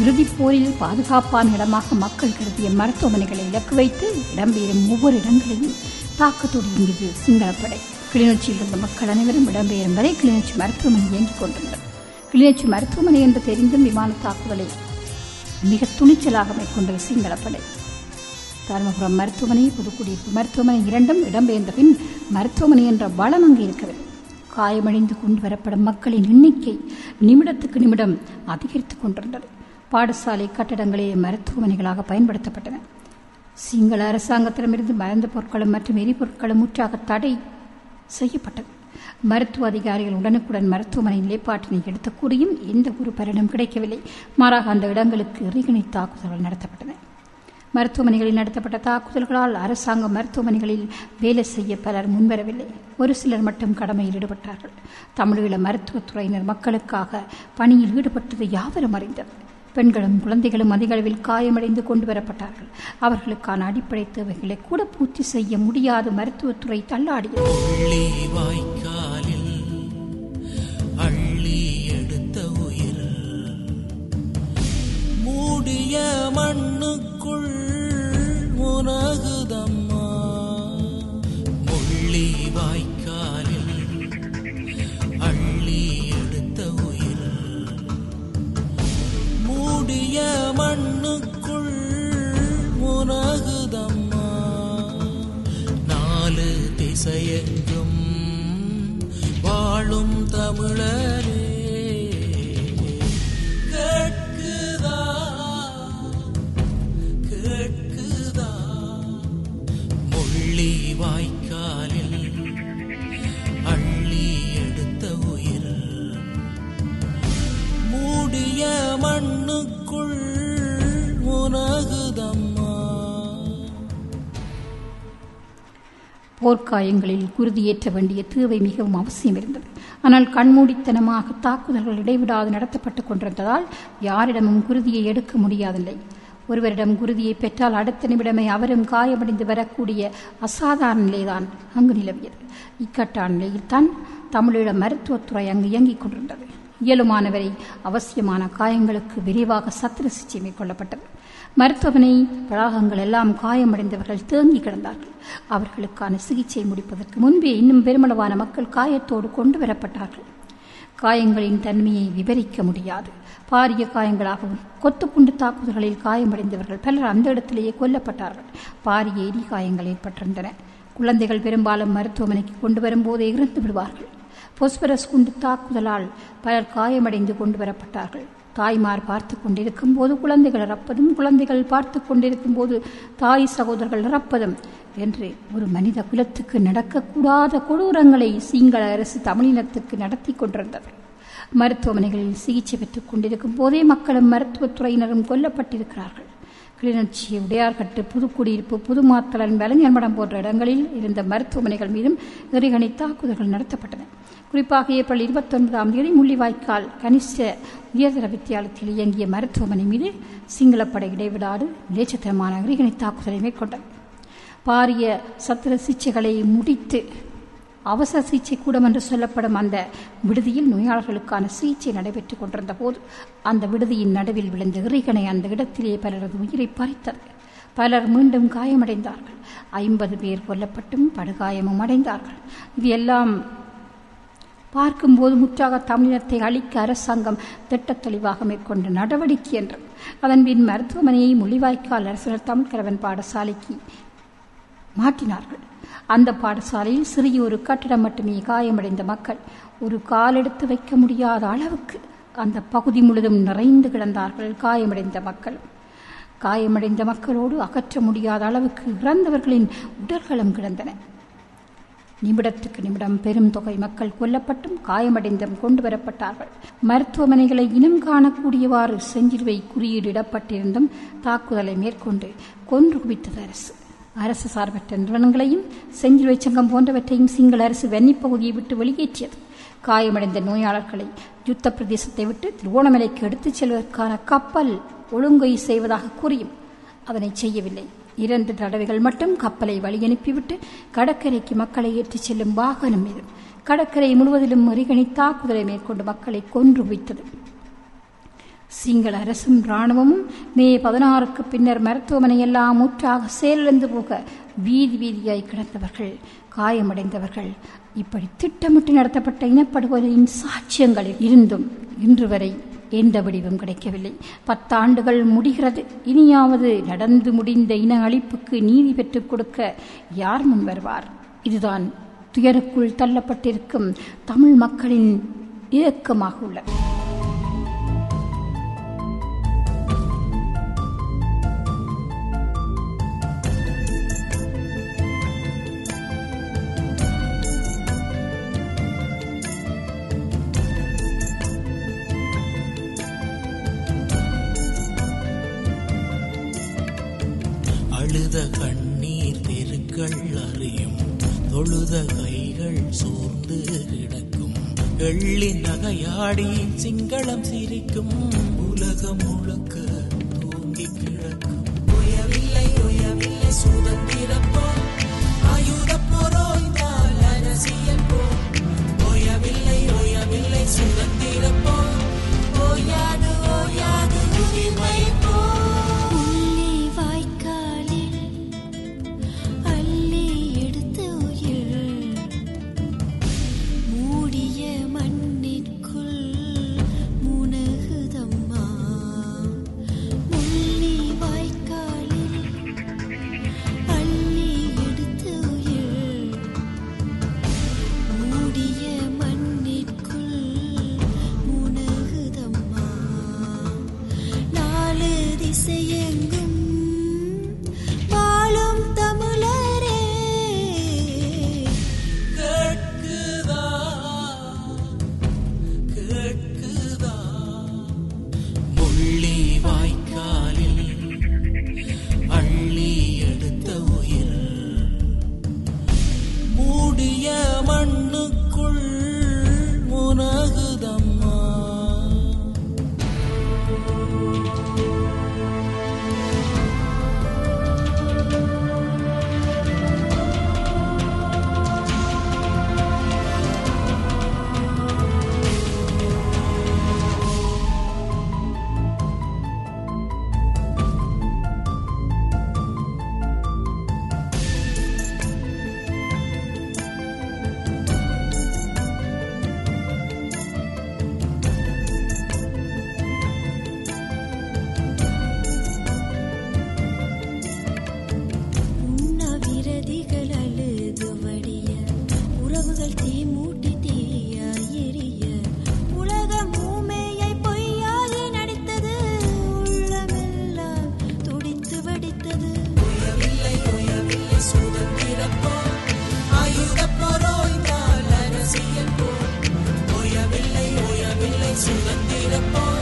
இறுதிப் போரில் பாதுகாப்பான இடமாக மக்கள் கருதிய மருத்துவமனைகளை இலக்கு வைத்து இடம்பெயரும் ஒவ்வொரு இடங்களையும் தாக்கத் தொடங்கியது சிங்களப்படை கிளிநொச்சியில் இருந்த மக்கள் அனைவரும் இடம்பெயரும் வரை கிளிநொச்சி மருத்துவமனை இயங்கிக் கொண்டிருந்தது கிளிநொச்சி மருத்துவமனை என்று தெரிந்தும் விமான தாக்குதலை மிக துணிச்சலாக மேற்கொண்டது சிங்களப்படை தருமபுரம் மருத்துவமனை புதுக்குடியிருப்பு மருத்துவமனை இரண்டும் இடம்பெயர்ந்த பின் மருத்துவமனை என்ற வளம் அங்கு இருக்கவில்லை காயமடைந்து கொண்டு வரப்படும் மக்களின் எண்ணிக்கை நிமிடத்துக்கு நிமிடம் அதிகரித்துக் கொண்டிருந்தது பாடசாலை கட்டடங்களே மருத்துவமனைகளாக பயன்படுத்தப்பட்டன சிங்கள அரசாங்கத்திடமிருந்து மருந்து பொருட்களும் மற்றும் எரிபொருட்களும் முற்றாக தடை செய்யப்பட்டது மருத்துவ அதிகாரிகள் உடனுக்குடன் மருத்துவமனை நிலைப்பாட்டினை எடுத்து கூறியும் எந்த ஒரு பலனும் கிடைக்கவில்லை மாறாக அந்த இடங்களுக்கு எறிகணை தாக்குதல்கள் நடத்தப்பட்டன மருத்துவமனைகளில் நடத்தப்பட்ட தாக்குதல்களால் அரசாங்க மருத்துவமனைகளில் வேலை செய்ய பலர் முன்வரவில்லை ஒரு சிலர் மட்டும் கடமையில் ஈடுபட்டார்கள் தமிழீழ மருத்துவத்துறையினர் மக்களுக்காக பணியில் ஈடுபட்டது யாவரும் அறிந்தது பெண்களும் குழந்தைகளும் அதிக அளவில் காயமடைந்து கொண்டு வரப்பட்டார்கள் அவர்களுக்கான அடிப்படை தேவைகளை கூட பூர்த்தி செய்ய முடியாத மருத்துவத்துறை தள்ளாடியது உள்ளி வாய்க்காலில் அள்ளி எடுத்த உயிர் மூடிய மண்ணுக்குள் முனகுதம்மா முள்ளி வாய்க்காலில் அள்ளி எடுத்த உயிர் மூடிய மண்ணுக்குள் முனகுதம்மா நாலு திசையெங்கும் வாழும் தமிழரே கேட்குதா கேட்குதா முள்ளி வாய்க்காலில் அள்ளி எடுத்த உயிர் மூடிய மண்ணுக்குள் முனகுதம்மா போர்க்காயங்களில் குருதியேற்ற வேண்டிய தேவை மிகவும் அவசியம் இருந்தது ஆனால் கண்மூடித்தனமாக தாக்குதல்கள் இடைவிடாது நடத்தப்பட்டுக் கொண்டிருந்ததால் யாரிடமும் குருதியை எடுக்க முடியாதில்லை ஒருவரிடம் குருதியை பெற்றால் அடுத்த நிமிடமே அவரும் காயமடைந்து வரக்கூடிய அசாதாரண நிலைதான் அங்கு நிலவியது இக்கட்டான நிலையில்தான் தமிழீழ மருத்துவத்துறை அங்கு இயங்கிக் கொண்டிருந்தது இயலுமானவரை அவசியமான காயங்களுக்கு விரைவாக சத்திர சிகிச்சை மேற்கொள்ளப்பட்டது மருத்துவமனை வளாகங்கள் எல்லாம் காயமடைந்தவர்கள் தேங்கி கிடந்தார்கள் அவர்களுக்கான சிகிச்சை முடிப்பதற்கு முன்பே இன்னும் பெருமளவான மக்கள் காயத்தோடு கொண்டு வரப்பட்டார்கள் காயங்களின் தன்மையை விவரிக்க முடியாது பாரிய காயங்களாகவும் கொத்துக்குண்டு தாக்குதல்களில் காயமடைந்தவர்கள் பலர் அந்த இடத்திலேயே கொல்லப்பட்டார்கள் பாரிய எரி காயங்கள் ஏற்பட்டிருந்தன குழந்தைகள் பெரும்பாலும் மருத்துவமனைக்கு கொண்டு வரும்போதே இறந்து விடுவார்கள் பொஸ்பரஸ் குண்டு தாக்குதலால் பலர் காயமடைந்து கொண்டு வரப்பட்டார்கள் தாய்மார் பார்த்து கொண்டிருக்கும் போது குழந்தைகள் இறப்பதும் குழந்தைகள் பார்த்து கொண்டிருக்கும் போது தாய் சகோதரர்கள் இறப்பதும் என்று ஒரு மனித குலத்துக்கு நடக்கக்கூடாத கொடூரங்களை சிங்கள அரசு தமிழினத்துக்கு நடத்தி கொண்டிருந்தது மருத்துவமனைகளில் சிகிச்சை பெற்றுக் கொண்டிருக்கும் போதே மக்களும் மருத்துவத்துறையினரும் கொல்லப்பட்டிருக்கிறார்கள் கிளிநொச்சி உடையார்கட்டு புதுக்குடியிருப்பு புதுமாத்தளன் வலைஞர் மடம் போன்ற இடங்களில் இருந்த மருத்துவமனைகள் மீதும் எறிகணை தாக்குதல்கள் நடத்தப்பட்டன குறிப்பாக ஏப்ரல் இருபத்தொன்பதாம் தேதி முள்ளிவாய்க்கால் கனிஷ்ட உயர்தர வித்தியாலயத்தில் இயங்கிய மருத்துவமனை மீது சிங்களப்படை இடைவிடாது நிலேச்சத்தனமான எறிகணை தாக்குதலை மேற்கொண்டது பாரிய சத்திர சிகிச்சைகளை முடித்து அவசர சிகிச்சை கூடம் என்று சொல்லப்படும் அந்த விடுதியில் நோயாளர்களுக்கான சிகிச்சை நடைபெற்றுக் கொண்டிருந்த போது அந்த விடுதியின் நடுவில் விழுந்த இறைகணை அந்த இடத்திலே பலரது உயிரை பறித்தது பலர் மீண்டும் காயமடைந்தார்கள் ஐம்பது பேர் கொல்லப்பட்டும் படுகாயமும் அடைந்தார்கள் இது எல்லாம் பார்க்கும்போது முற்றாக தமிழினத்தை அழிக்க அரசாங்கம் திட்டத் தெளிவாக மேற்கொண்ட நடவடிக்கை என்று அதன்பின் மருத்துவமனையை முள்ளிவாய்க்கால் அரசர் தமிழ்கரவன் பாடசாலைக்கு மாற்றினார்கள் அந்த பாடசாலையில் சிறிய ஒரு கட்டிடம் மட்டுமே காயமடைந்த மக்கள் ஒரு காலெடுத்து வைக்க முடியாத அளவுக்கு அந்த பகுதி முழுதும் நிறைந்து கிடந்தார்கள் காயமடைந்த மக்கள் காயமடைந்த மக்களோடு அகற்ற முடியாத அளவுக்கு இறந்தவர்களின் உடல்களும் கிடந்தன நிமிடத்துக்கு நிமிடம் பெரும் தொகை மக்கள் கொல்லப்பட்டும் காயமடைந்தும் கொண்டு வரப்பட்டார்கள் மருத்துவமனைகளை இனம் காணக்கூடியவாறு செஞ்சிலுவை குறியீடு இடப்பட்டிருந்தும் தாக்குதலை மேற்கொண்டு கொன்று குவித்தது அரசு அரசு சார்பற்ற நிறுவனங்களையும் செஞ்சிலுவை சங்கம் போன்றவற்றையும் சிங்கள அரசு வெண்ணிப் பகுதியை விட்டு வெளியேற்றியது காயமடைந்த நோயாளர்களை யுத்த பிரதேசத்தை விட்டு திருவோணமலைக்கு எடுத்துச் செல்வதற்கான கப்பல் ஒழுங்கை செய்வதாக கூறியும் அதனை செய்யவில்லை இரண்டு தடவைகள் மட்டும் கப்பலை வழியனுப்பிவிட்டு கடற்கரைக்கு மக்களை ஏற்றிச் செல்லும் வாகனம் மீது கடற்கரை முழுவதிலும் எறிகணி தாக்குதலை மேற்கொண்டு மக்களை கொன்று வைத்தது சிங்கள அரசும் இராணுவமும் மே பதினாறுக்கு பின்னர் மருத்துவமனை எல்லாம் முற்றாக செயலிழந்து போக வீதி வீதியாய் கிடந்தவர்கள் காயமடைந்தவர்கள் இப்படி திட்டமிட்டு நடத்தப்பட்ட இனப்படுகொலையின் சாட்சியங்கள் இருந்தும் இன்று வரை எந்த வடிவம் கிடைக்கவில்லை பத்தாண்டுகள் முடிகிறது இனியாவது நடந்து முடிந்த இன அழிப்புக்கு நீதி பெற்றுக் கொடுக்க யார் முன் வருவார் இதுதான் துயருக்குள் தள்ளப்பட்டிருக்கும் தமிழ் மக்களின் இயக்கமாக உள்ளது அழுத கண்ணீர் தெருக்கள் அறியும் தொழுத கைகள் சோர்ந்து கிடக்கும் வெள்ளி நகையாடி சிங்களம் சிரிக்கும் உலகம் முழுக்க தூங்கி கிடக்கும் உயவில்லை உயவில்லை சுதந்திரப்போ ஆயுதப் போரோய்ந்தால் அரசியல் போ ஓயவில்லை ஓயவில்லை சுதந்திரப்போ ஓயாது ஓயாது உரிமை போ உள்ளே வாய்க்காலில் அள்ளி எடுத்த உயிர் மூடிய மண்ணிற்குள் முனகுதம்மா முள்ளி வாய்க்காலில் அள்ளி எடுத்த உயிர் மூடிய மண்ணிற்குள் முனகுதம்மா நாலு திசையெங்கும் வாழும் தமிழரே கேட்குதா கேட்குதா முள்ளி வாய்க்காலில் அள்ளி எடுத்த உயிர் மூடிய மண்ணுக்குள் முனகுதம்மா உண்ண விரதிகள் அழுது வடிய உறவுகள் தீ மூட்டி தீயாய் எரிய உலகம் ஊமையை பொய்யாகி நடித்தது உள்ளமெல்லாம் துடித்து வெடித்தது உயவில்லை உயவில்லை சுதந்திரப்போ ஆயுதப் போரோய்ந்தால் அரசியல் போ உயவில்லை உயவில்லை சுதந்திரப்போ